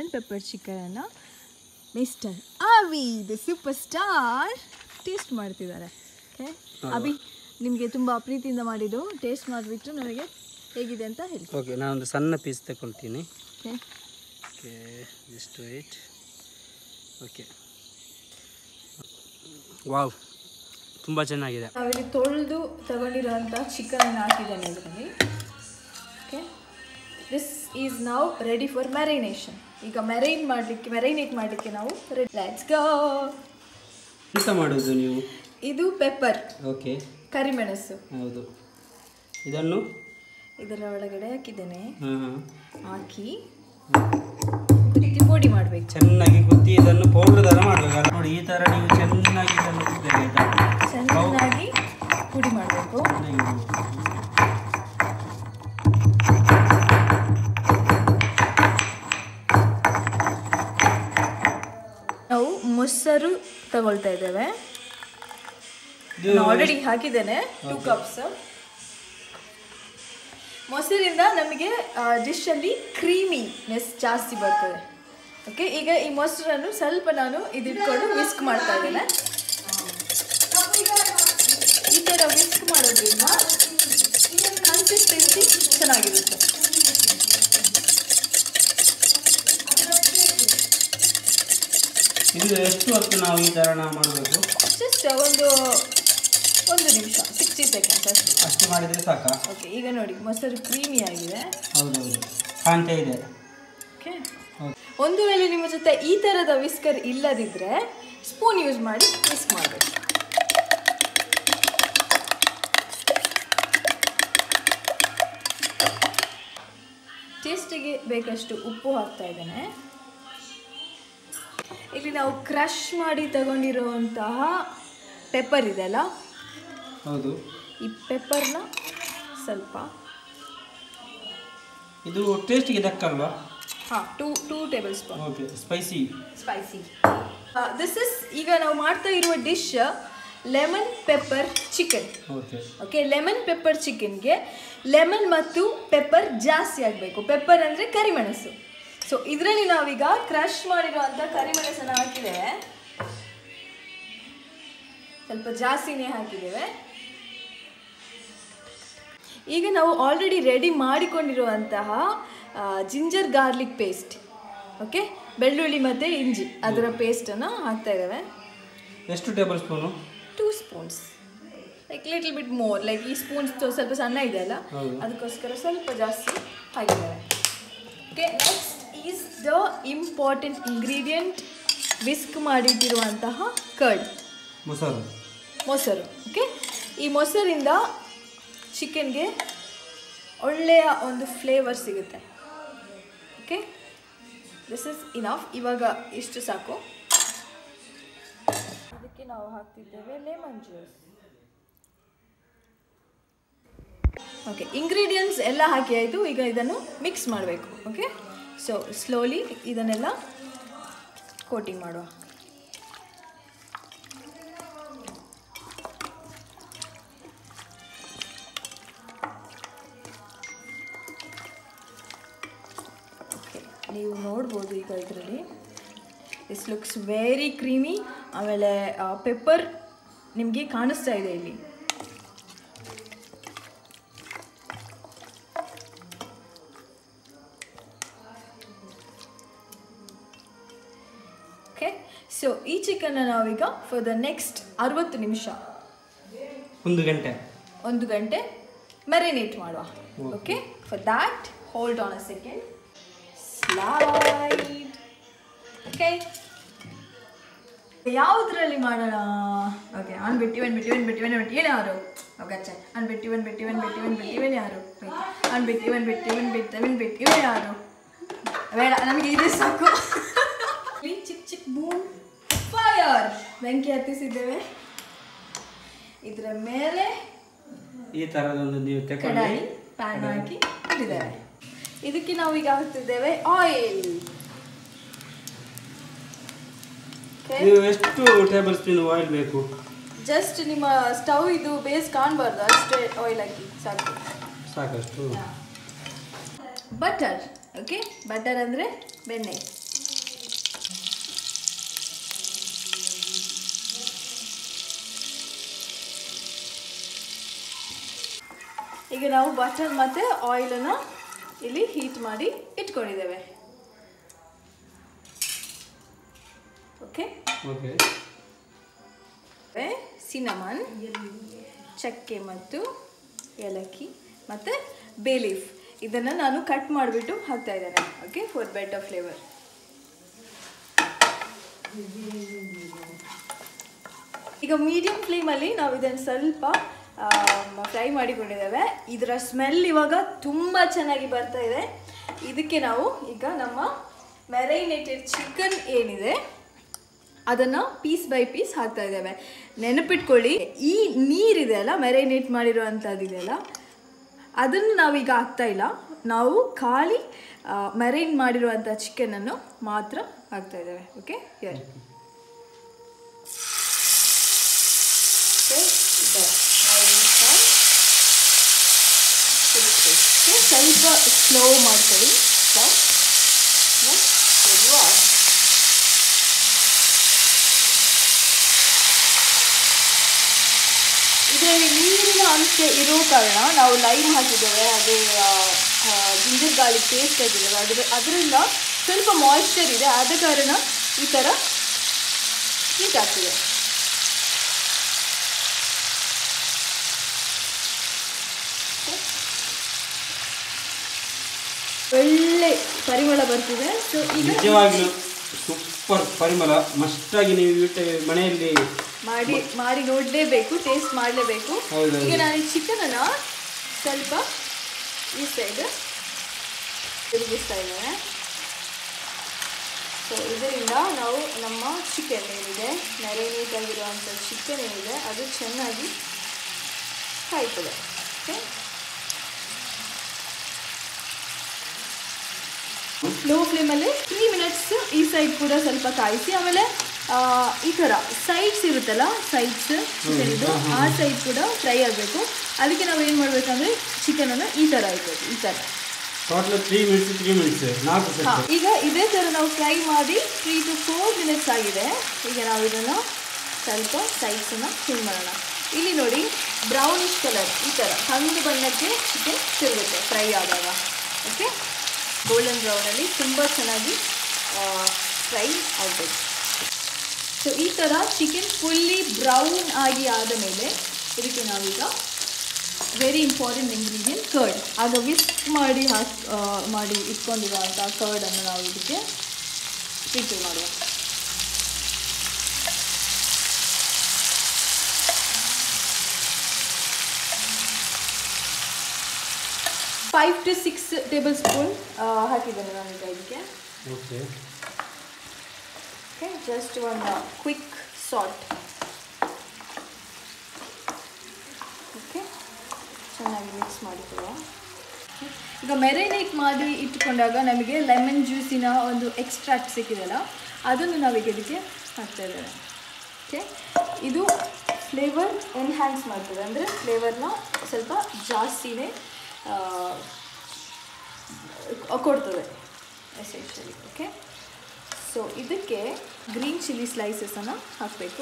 Lemon pepper ಚಿಕನನ್ನು mister Avi the super star taste ಮಾಡ್ತಿದ್ದಾರೆ okay Abhi ನಿಮಗೆ ತುಂಬ ಪ್ರೀತಿಯಿಂದ ಮಾಡಿದ್ದು ಟೇಸ್ಟ್ ಮಾಡಿಬಿಟ್ಟು ನನಗೆ ಹೇಗಿದೆ ಅಂತ ಹೇಳಿ ಓಕೆ ನಾನೊಂದು ಸಣ್ಣ ಪೀಸ್ ತಗೊಳ್ತೀನಿ okay okay just wait okay wow ತುಂಬ ಚೆನ್ನಾಗಿದೆ ನಾವಿಲ್ಲಿ ತೊಳೆದು ತಗೊಂಡಿರುವಂಥ ಚಿಕನನ್ನು ಹಾಕಿದ್ದೇನೆ ಇದರಲ್ಲಿ ಓಕೆ ದಿಸ್ ಈಸ್ ನಾವು ರೆಡಿ ಫಾರ್ ಮ್ಯಾರಿನೇಷನ್ ಈಗ ಮೆರೈನ್ ಮಾಡಲಿಕ್ಕೆ ಮೆರೈನೇಟ್ ಮಾಡಲಿಕ್ಕೆ ನಾವು ರೆಡಿ ಲೆಟ್ಸ್ ಗೋ ಎಂತ ಮಾಡೋದು ನೀವು ಇದು ಪೆಪ್ಪರ್ ಓಕೆ ಕರಿಮೆಣಸು ಹೌದು ಇದನ್ನು ಇದರ ಒಳಗಡೆ ಹಾಕಿದ್ದೇನೆ ಹಾಂ ಹಾಂ ಹಾಕಿ ಕುದಿಸಿ ಪುಡಿ ಮಾಡಬೇಕು ಚೆನ್ನಾಗಿ ಕುತ್ತಿ ಇದನ್ನು ಪೌಡ್ರ್ ಥರ ಮಾಡಬೇಕು ನೋಡಿ ಈ ಥರ ನೀವು ಚೆನ್ನಾಗಿ ಇದನ್ನು ಕುದ್ದಬೇಕು ಆಯ್ತಾ ಚೆನ್ನಾಗಿ ಪುಡಿ ಮಾಡಬೇಕು ಚೆನ್ನಾಗಿ ಮಾಡ್ಬೇಕು. ನಾವು ಮೊಸರು ತಗೊಳ್ತಾ ಇದ್ದೇವೆ ಇದು ಆಲ್ರೆಡಿ ಹಾಕಿದ್ದೇನೆ ಟೂ ಕಪ್ಸ್ ಮೊಸರಿಂದ ನಮಗೆ ಡಿಶಲ್ಲಿ ಕ್ರೀಮಿನೆಸ್ ಜಾಸ್ತಿ ಬರ್ತದೆ ಓಕೆ ಈಗ ಈ ಮೊಸರನ್ನು ಸ್ವಲ್ಪ ನಾನು ಇದಿಟ್ಕೊಂಡು ವಿಸ್ಕ್ ಮಾಡ್ತಾ ಇದ್ದೇನೆ ಈ ಥರ ವಿಸ್ಕ್ ಮಾಡೋದ್ರಿಂದ ಕನ್ಸಿಸ್ಟೆನ್ಸಿ ಚೆನ್ನಾಗಿರುತ್ತೆ ಇದು ಎಷ್ಟು ಹೊತ್ತು ನಾವು ಈ ಥರ ನಾವು ಮಾಡಬೇಕು ಜಸ್ಟ್ ಒಂದು ಒಂದು ನಿಮಿಷ ಸಿಕ್ಸ್ಟಿ ಸೆಕೆಂಡ್ಸ್ ಅಷ್ಟೇ ಅಷ್ಟು ಮಾಡಿದರೆ ಸಾಕಾ ಓಕೆ ಈಗ ನೋಡಿ ಮೊಸರು ಕ್ರೀಮಿ ಆಗಿದೆ ಹೌದೌದು ಕಾಣ್ತಾ ಇದೆ ಓಕೆ ಹೌದು. ಒಂದು ವೇಳೆ ನಿಮ್ಮ ಜೊತೆ ಈ ಥರದ ವಿಸ್ಕರ್ ಇಲ್ಲದಿದ್ದರೆ ಸ್ಪೂನ್ ಯೂಸ್ ಮಾಡಿ ವಿಸ್ಕ್ ಮಾಡಬೇಕು ಟೇಸ್ಟಿಗೆ ಬೇಕಷ್ಟು ಉಪ್ಪು ಹಾಕ್ತಾ ಇದ್ದೇನೆ ಇಲ್ಲಿ ನಾವು ಕ್ರಷ್ ಮಾಡಿ ತಗೊಂಡಿರುವಂತಹ ಪೆಪ್ಪರ್ ಇದೆಯಲ್ಲ ಹೌದು ಈ ಪೆಪ್ಪರ್ನ ಸ್ವಲ್ಪ ಇದು ಟೇಸ್ಟಿಗೆ ದಕ್ಕಲ್ವಾ ಹಾಂ two two tablespoon okay spicy spicy this is ಈಗ ನಾವು ಮಾಡ್ತಾ ಇರುವ dish lemon pepper chicken okay okay lemon pepper ಚಿಕನ್ಗೆ ಲೆಮನ್ ಮತ್ತು ಪೆಪ್ಪರ್ ಜಾಸ್ತಿ ಆಗಬೇಕು ಪೆಪ್ಪರ್ ಅಂದರೆ ಕರಿಮೆಣಸು ಸೊ ಇದರಲ್ಲಿ ನಾವೀಗ ಕ್ರಷ್ ಮಾಡಿರುವಂಥ ಕರಿಮೆಣಸನ್ನು ಹಾಕಿದ್ದೇವೆ ಸ್ವಲ್ಪ ಜಾಸ್ತಿನೇ ಹಾಕಿದ್ದೇವೆ ಈಗ ನಾವು ಆಲ್ರೆಡಿ ರೆಡಿ ಮಾಡಿಕೊಂಡಿರುವಂತಹ ಜಿಂಜರ್ ಗಾರ್ಲಿಕ್ ಪೇಸ್ಟ್ ಓಕೆ ಬೆಳ್ಳುಳ್ಳಿ ಮತ್ತು ಇಂಜಿ ಅದರ ಪೇಸ್ಟನ್ನು ಹಾಕ್ತಾ ಇದ್ದೇವೆ ಎಷ್ಟು tablespoon two spoons like little bit more like ಈ ಸ್ಪೂನ್ಸ್ ಸ್ವಲ್ಪ ಸಣ್ಣ ಇದೆ ಅಲ್ಲ ಹೌದು. ಅದಕ್ಕೋಸ್ಕರ ಸ್ವಲ್ಪ ಜಾಸ್ತಿ ಹಾಕಿದ್ದೇವೆ okay next is the important ingredient whisk ಮಾಡಿಟ್ಟಿರುವಂತಹ ಕರ್ಡ್ ಮೊಸರು ಮೊಸರು ಓಕೆ ಈ ಮೊಸರಿಂದ ಚಿಕನ್ಗೆ ಒಳ್ಳೆಯ ಒಂದು ಫ್ಲೇವರ್ ಸಿಗುತ್ತೆ ಓಕೆ ದಿಸ್ ಇಸ್ ಇನಫ್ ಇವಾಗ ಇಷ್ಟು ಸಾಕು ಅದಕ್ಕೆ ನಾವು ಹಾಕ್ತಿದ್ದೇವೆ ಲೆಮನ್ ಜ್ಯೂಸ್ ಓಕೆ ಇಂಗ್ರೀಡಿಯೆಂಟ್ಸ್ ಎಲ್ಲ ಹಾಕಿ ಆಯಿತು ಈಗ ಇದನ್ನು ಮಿಕ್ಸ್ ಮಾಡಬೇಕು ಓಕೆ ಸೊ ಸ್ಲೋಲಿ ಇದನ್ನೆಲ್ಲ ಕೋಟಿಂಗ್ ಮಾಡುವ ಓಕೆ ನೀವು ನೋಡ್ಬೋದು ಈಗ ಇದರಲ್ಲಿ ದಿಸ್ ಲುಕ್ಸ್ ವೆರಿ ಕ್ರೀಮಿ ಆಮೇಲೆ ಪೆಪ್ಪರ್ ನಿಮಗೆ ಕಾಣಿಸ್ತಾ ಇದೆ ಇಲ್ಲಿ ಓಕೆ ಸೊ ಈ ಚಿಕನ್ನ ನಾವೀಗ ಫಾರ್ ದ ನೆಕ್ಸ್ಟ್ ಅರವತ್ತು ನಿಮಿಷ ಒಂದು ಗಂಟೆ ಒಂದು ಗಂಟೆ ಮೆರಿನೇಟ್ ಮಾಡುವ okay for that hold on a second slide okay ಯಾವುದ್ರಲ್ಲಿ ಮಾಡೋಣ ಓಕೆ ಅನ್ ಬಿಟ್ಟು ಇವನ್ ಬಿಟ್ಟು ಇವನ್ ಬಿಟ್ಟು ಇವನ್ ಬಿಟ್ಟು ಏನು ಯಾರು ಓಕೆ ಅನ್ ಬಿಟ್ಟು ಇವನ್ ಬಿಟ್ಟು ಇವನ್ ಬಿಟ್ಟು ಇವನ್ ಬಿಟ್ಟು ಇವನ್ ಯಾರು ಅನ್ ಬಿಟ್ಟು ಇವನ್ ಬಿಟ್ಟು ಇವನ್ ಬಿಟ್ಟು ಇವನ್ ಬಿಟ್ಟು ಇವನ್ ಯಾರು ಬೇಡ ನಮಗೆ ಇದೆ ಸಾಕು ಇಲ್ಲಿ ಚಿಕ್ಕ ಚಿಕ್ಕ ಬೂಮ್ ಫೈರ್ ಬೆಂಕಿ ಹತ್ತಿಸಿದ್ದೇವೆ ಇದರ ಮೇಲೆ ಈ ಥರದೊಂದು ನೀವು ತಗೊಂಡು ಕಡಾಯಿ ಪ್ಯಾನ್ ಹಾಕಿ ಇಟ್ಟಿದ್ದೇವೆ ಇದಕ್ಕೆ ನಾವು ಈಗ ಹಾಕ್ತಿದ್ದೇವೆ ಆಯಿಲ್ ನೀವು ಎಷ್ಟು ಟೇಬಲ್ ಸ್ಪೂನ್ ಆಯಿಲ್ ಬೇಕು ಜಸ್ಟ್ ನಿಮ್ಮ ಸ್ಟವ್ ಇದು ಬೇಸ್ ಕಾಣಬಾರ್ದು ಅಷ್ಟೇ ಆಯಿಲ್ ಹಾಕಿ ಸಾಕು ಸಾಕಷ್ಟು ಬಟರ್ ಓಕೆ ಬಟರ್ ಅಂದರೆ ಬೆಣ್ಣೆ ಈಗ ನಾವು ಬಟರ್ ಮತ್ತು ಆಯಿಲನ್ನು ಇಲ್ಲಿ ಹೀಟ್ ಮಾಡಿ ಇಟ್ಕೊಂಡಿದ್ದೇವೆ ಓಕೆ ಓಕೆ ಸಿನಮನ್ ಚಕ್ಕೆ ಮತ್ತು ಏಲಕ್ಕಿ ಮತ್ತು ಬೇಲೀಫ್ ಇದನ್ನು ನಾನು ಕಟ್ ಮಾಡಿಬಿಟ್ಟು ಹಾಕ್ತಾ ಇದ್ದೇನೆ ಓಕೆ ಫಾರ್ ಬೆಟರ್ ಫ್ಲೇವರ್ ಈಗ ಮೀಡಿಯಂ ಫ್ಲೇಮಲ್ಲಿ ನಾವು ಇದನ್ನು ಸ್ವಲ್ಪ ಫ್ರೈ ಮಾಡಿಕೊಂಡಿದ್ದೇವೆ ಇದರ ಸ್ಮೆಲ್ ಇವಾಗ ತುಂಬ ಚೆನ್ನಾಗಿ ಬರ್ತಾ ಇದೆ ಇದಕ್ಕೆ ನಾವು ಈಗ ನಮ್ಮ ಮೆರೈನೇಟೆಡ್ ಚಿಕನ್ ಏನಿದೆ ಅದನ್ನು ಪೀಸ್ ಬೈ ಪೀಸ್ ಹಾಕ್ತಾ ಇದ್ದೇವೆ ನೆನಪಿಟ್ಕೊಳ್ಳಿ ಈ ನೀರಿದೆ ಅಲ್ಲ ಮೆರೈನೇಟ್ ಮಾಡಿರುವಂಥದ್ದಿದೆಯಲ್ಲ ಅದನ್ನು ನಾವೀಗ ಹಾಕ್ತಾ ಇಲ್ಲ ನಾವು ಖಾಲಿ ಮೆರೈನ್ ಮಾಡಿರುವಂಥ ಚಿಕನನ್ನು ಮಾತ್ರ ಹಾಕ್ತಾ ಇದ್ದೇವೆ ಓಕೆ ಯರ್ ಸ್ವಲ್ಪ ಸ್ಲೋ ಮಾಡ್ಕೊಳ್ಳಿ ಇದರಲ್ಲಿ ನೀರಿನ ಅಂಶ ಇರೋ ಕಾರಣ ನಾವು ಲೈಮ್ ಹಾಕಿದ್ದೇವೆ ಹಾಗೆ ಜಿಂಜರ್ ಗಾರ್ಲಿಕ್ ಪೇಸ್ಟ್ ಹಾಕಿದ್ದೇವೆ ಅದ್ರ ಅದರಿಂದ ಸ್ವಲ್ಪ ಮಾಯಿಶ್ಚರ್ ಇದೆ ಆದ ಕಾರಣ ಈ ಥರ ಹೀಟ್ ಆಗ್ತಿದೆ ಒಳ್ಳೆ ಪರಿಮಳ ಬರ್ತಿದೆ ಸೊ ಈಗ ನಿಜವಾಗಿಯೂ ಸೂಪರ್ ಪರಿಮಳ ಮಸ್ತಾಗಿ ನೀವು ಇಟ್ಟು ಮನೆಯಲ್ಲಿ ಮಾಡಿ ಮಾಡಿ ನೋಡಲೇಬೇಕು ಟೇಸ್ಟ್ ಮಾಡಲೇಬೇಕು ಹೌದೌದು. ಈಗ ನಾನು ಈ ಚಿಕನನ್ನು ಸ್ವಲ್ಪ ಈ ಸೈಡ್ ತಿರುಗಿಸ್ತಾ ಇದ್ದೇನೆ ಸೊ ಇದರಿಂದ ನಾವು ನಮ್ಮ ಚಿಕನ್ ಏನಿದೆ ಮ್ಯಾರಿನೇಟ್ ಆಗಿರುವಂಥ ಚಿಕನ್ ಏನಿದೆ ಅದು ಚೆನ್ನಾಗಿ ಕಾಯ್ತದೆ ಓಕೆ ಲೋ ಫ್ಲೇಮಲ್ಲಿ ತ್ರೀ ಮಿನಿಟ್ಸ್ ಈ ಸೈಡ್ ಕೂಡ ಸ್ವಲ್ಪ ಕಾಯಿಸಿ ಆಮೇಲೆ ಆ, ಈ ಥರ ಸೈಡ್ಸ್ ಇರುತ್ತಲ್ಲ ಸೈಡ್ಸ್ ಚಿಕನ್ ಇದು ಆ ಸೈಡ್ ಕೂಡ ಫ್ರೈ ಆಗಬೇಕು ಅದಕ್ಕೆ ನಾವು ಏನು ಮಾಡಬೇಕಂದ್ರೆ ಚಿಕನನ್ನು ಈ ಥರ ಇರಬೇಕು ಈ ಥರ total three minutes three minutes ನಾಲ್ಕು ಹಾ, ಸೆಟ್ ಈಗ ಇದೇ ಥರ ನಾವು ಫ್ರೈ ಮಾಡಿ ತ್ರೀ ಟು ಫೋರ್ ಮಿನಿಟ್ಸ್ ಆಗಿದೆ ಈಗ ನಾವು ಇದನ್ನು ಸ್ವಲ್ಪ ಸೈಡ್ಸನ್ನು ಚೇಂಜ್ ಮಾಡೋಣ ಇಲ್ಲಿ ನೋಡಿ ಬ್ರೌನಿಶ್ ಕಲರ್ ಈ ಥರ ಕಂದು ಬಣ್ಣಕ್ಕೆ ಚಿಕನ್ ತಿರುಗುತ್ತೆ ಫ್ರೈ ಆದಾಗ ಓಕೆ ಗೋಲ್ಡನ್ ಬ್ರೌನಲ್ಲಿ ತುಂಬ ಚೆನ್ನಾಗಿ ಫ್ರೈ ಆಗಬೇಕು ಸೊ ಈ ಥರ ಚಿಕನ್ ಫುಲ್ಲಿ ಬ್ರೌನ್ ಆಗಿ ಆದ ಮೇಲೆ ಇದಕ್ಕೆ ನಾವೀಗ ವೆರಿ ಇಂಪಾರ್ಟೆಂಟ್ ಇಂಗ್ರೀಡಿಯೆಂಟ್ ಕರ್ಡ್ ಆಗ ವಿಸ್ಕ್ ಮಾಡಿ ಹಾಕಿ ಮಾಡಿ ಇಟ್ಕೊಂಡಿರುವಂಥ ಕರ್ಡನ್ನು ನಾವು ಇದಕ್ಕೆ ಸ್ಪ್ರಿಂಕಲ್ ಮಾಡುವ five to six tablespoon ಹಾಕಿದ್ದೇನೆ ನಾನೀಗ ಇದಕ್ಕೆ okay okay just one quick salt okay ಚೆನ್ನಾಗಿ ಮಿಕ್ಸ್ ಮಾಡಿಕೊಳ್ಳುವ ಈಗ ಮೆರಿನೇಟ್ ಮಾಡಿ ಇಟ್ಟುಕೊಂಡಾಗ ನಮಗೆ ಲೆಮನ್ ಜ್ಯೂಸಿನ ಒಂದು ಎಕ್ಸ್ಟ್ರಾಕ್ಟ್ ಸಿಕ್ಕಿದೆಲ್ಲ ಅದನ್ನು ನಾವೀಗ ಇದಕ್ಕೆ ಹಾಕ್ತಾ ಇದ್ದೇವೆ ಓಕೆ ಇದು ಫ್ಲೇವರ್ ಎನ್ಹ್ಯಾನ್ಸ್ ಮಾಡ್ತದೆ ಅಂದರೆ ಫ್ಲೇವರ್ನ ಸ್ವಲ್ಪ ಜಾಸ್ತಿನೇ ಆ, ಕೊಡ್ತದೆ ಎಸೆನ್ಷಿಯಲಿ ಓಕೆ ಸೊ ಇದಕ್ಕೆ ಗ್ರೀನ್ ಚಿಲ್ಲಿ ಸ್ಲೈಸಸನ್ನು ಹಾಕಬೇಕು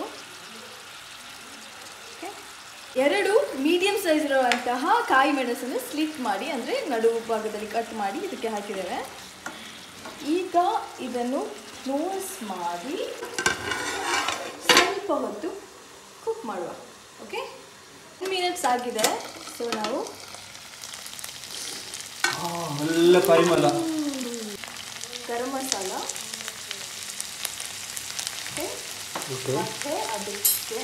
ಓಕೆ ಎರಡು ಮೀಡಿಯಂ ಸೈಜ್ ಇರುವಂತಹ ಕಾಯಿ ಮೆಣಸನ್ನು ಸ್ಲಿಟ್ ಮಾಡಿ ಅಂದರೆ ನಡುವು ಭಾಗದಲ್ಲಿ ಕಟ್ ಮಾಡಿ ಇದಕ್ಕೆ ಹಾಕಿದ್ದೇವೆ ಈಗ ಇದನ್ನು ಕ್ಲೋಸ್ ಮಾಡಿ ಸ್ವಲ್ಪ ಹೊತ್ತು ಕುಕ್ ಮಾಡುವ ಓಕೆ ಮಿನಿಟ್ಸ್ ಆಗಿದೆ ಸೊ ನಾವು ಒಳ್ಳೆ ಪರಿಮಳ ಗರಂ ಮಸಾಲ ಓಕೆ ಓಕೆ ಮತ್ತು ಅದಕ್ಕೆ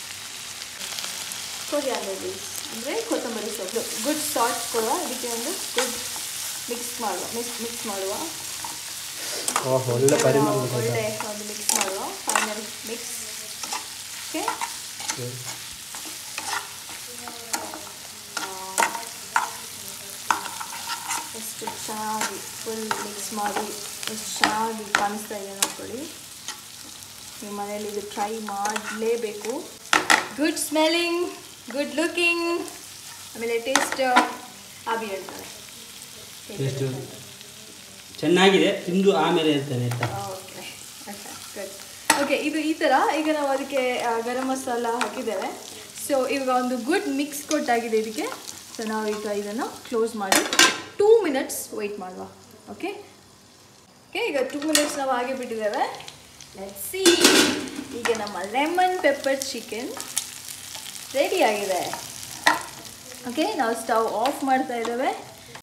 ಕೊರಿಯಾಂಡರ್ ಲೀವ್ಸ್ ಅಂದರೆ ಕೊತ್ತಂಬರಿ ಸೊಪ್ಪು ಗುಡ್ ಸಾಲ್ಟ್ ಕೊಡುವ ಇದಕ್ಕೆ ಒಂದು ಗುಡ್ ಮಿಕ್ಸ್ ಮಾಡುವ ಮಿಕ್ಸ್ ಮಿಕ್ಸ್ ಮಾಡುವ ಓಹ್ ಒಳ್ಳೆ ಪರಿಮಳ ಇದೆ. ಒಳ್ಳೆ ಒಂದು ಮಿಕ್ಸ್ ಮಾಡುವ ಫೈನಲ್ ಮಿಕ್ಸ್ ಓಕೆ ಓಕೆ. ಎಷ್ಟು ಚೆನ್ನಾಗಿ ಫುಲ್ ಮಿಕ್ಸ್ ಮಾಡಿ ಎಷ್ಟು ಚೆನ್ನಾಗಿ ಕಾಣಿಸ್ತಾ ಇದೆ ನೋಡ್ಕೊಳ್ಳಿ ನಿಮ್ಮ ಮನೇಲಿ ಇದು ಟ್ರೈ ಮಾಡಲೇಬೇಕು ಗುಡ್ ಸ್ಮೆಲ್ಲಿಂಗ್ ಗುಡ್ ಲುಕಿಂಗ್ ಆಮೇಲೆ ಟೇಸ್ಟ್ ಅಭಿ ಹೇಳ್ತಾರೆ ಎಷ್ಟು ಚೆನ್ನಾಗಿದೆ ತಿಂದು ಆಮೇಲೆ ಹೇಳ್ತೇನೆ ಆಯ್ತಾ ಓಕೆ ಗುಡ್ ಓಕೆ ಇದು ಈ ಥರ ಈಗ ನಾವು ಅದಕ್ಕೆ ಆ, ಗರಂ ಮಸಾಲ ಹಾಕಿದ್ದೇವೆ ಸೊ ಇವಾಗ ಒಂದು ಗುಡ್ ಮಿಕ್ಸ್ ಕೊಟ್ಟಾಗಿದೆ ಇದಕ್ಕೆ ಸೊ ಸೊ ನಾವೀಗ ಇದನ್ನು ಕ್ಲೋಸ್ ಮಾಡಿ ಟೂ ಮಿನಿಟ್ಸ್ ವೆಯ್ಟ್ ಮಾಡುವ ಓಕೆ ಓಕೆ ಈಗ ಟೂ ಮಿನಿಟ್ಸ್ ನಾವು ಹಾಗೆ ಬಿಟ್ಟಿದ್ದೇವೆ ಲೆಟ್ಸ್ ಸಿ ಈಗ ನಮ್ಮ ಲೆಮನ್ ಪೆಪ್ಪರ್ ಚಿಕನ್ ರೆಡಿ ಆಗಿದೆ ಓಕೆ ನಾವು ಸ್ಟವ್ ಆಫ್ ಮಾಡ್ತಾ ಇದ್ದೇವೆ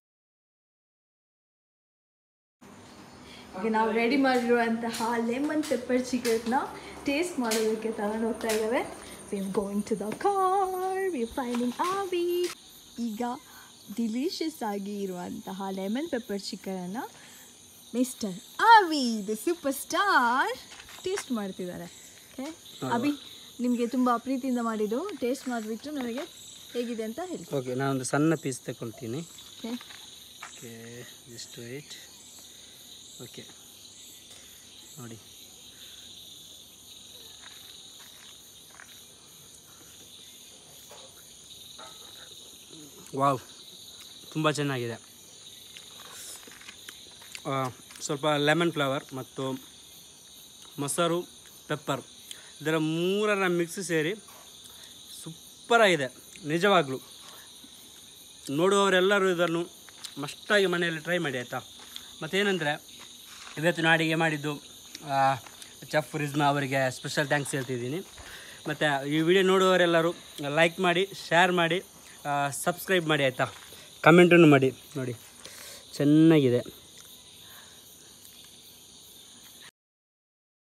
ಈಗ ನಾವು ರೆಡಿ ಮಾಡಿರುವಂತಹ ಲೆಮನ್ ಪೆಪ್ಪರ್ ಚಿಕನ್ನ ಟೇಸ್ಟ್ ಮಾಡೋದಕ್ಕೆ ತಗೊಂಡು ಹೋಗ್ತಾ ಇದ್ದೇವೆ we are going to the car we finding Avi ಈಗ ಡಿಲಿಷಿಯಸ್ ಆಗಿ ಇರುವಂತಹ ಲೆಮನ್ ಪೆಪ್ಪರ್ ಚಿಕನನ್ನು mister Avi the super star taste ಮಾಡ್ತಿದ್ದಾರೆ ಓಕೆ ಅಭಿ ನಿಮಗೆ ತುಂಬ ಪ್ರೀತಿಯಿಂದ ಮಾಡಿದ್ದು ಟೇಸ್ಟ್ ಮಾಡಿಬಿಟ್ಟು ನನಗೆ ಹೇಗಿದೆ ಅಂತ ಹೇಳಿ ಓಕೆ ನಾನೊಂದು ಸಣ್ಣ ಪೀಸ್ ತಗೊಳ್ತೀನಿ okay okay just wait okay ನೋಡಿ ವಾವ್ ತುಂಬ ಚೆನ್ನಾಗಿದೆ ಆ, ಸ್ವಲ್ಪ ಲೆಮನ್ ಫ್ಲೇವರ್ ಮತ್ತು ಮೊಸರು ಪೆಪ್ಪರ್ ಇದರ ಮೂರರ ಮಿಕ್ಸ್ ಸೇರಿ ಸೂಪರಾಗಿದೆ ನಿಜವಾಗ್ಲೂ ನೋಡುವವರೆಲ್ಲರೂ ಇದನ್ನು ಮಸ್ಟಾಗಿ ಮನೆಯಲ್ಲಿ ಟ್ರೈ ಮಾಡಿ ಆಯಿತಾ ಮತ್ತೇನೆಂದರೆ ಇವತ್ತಿನ ಅಡಿಗೆ ಮಾಡಿದ್ದು ಚೆಫ್ ರಿಜ್ಮಾ ಅವರಿಗೆ ಸ್ಪೆಷಲ್ ಥ್ಯಾಂಕ್ಸ್ ಹೇಳ್ತಿದ್ದೀನಿ ಮತ್ತು ಈ ವಿಡಿಯೋ ನೋಡುವವರೆಲ್ಲರೂ ಲೈಕ್ ಮಾಡಿ ಶೇರ್ ಮಾಡಿ ಸಬ್ಸ್ಕ್ರೈಬ್ ಮಾಡಿ ಆಯಿತಾ ಕಮೆಂಟನ್ನು ಮಾಡಿ ನೋಡಿ ಚೆನ್ನಾಗಿದೆ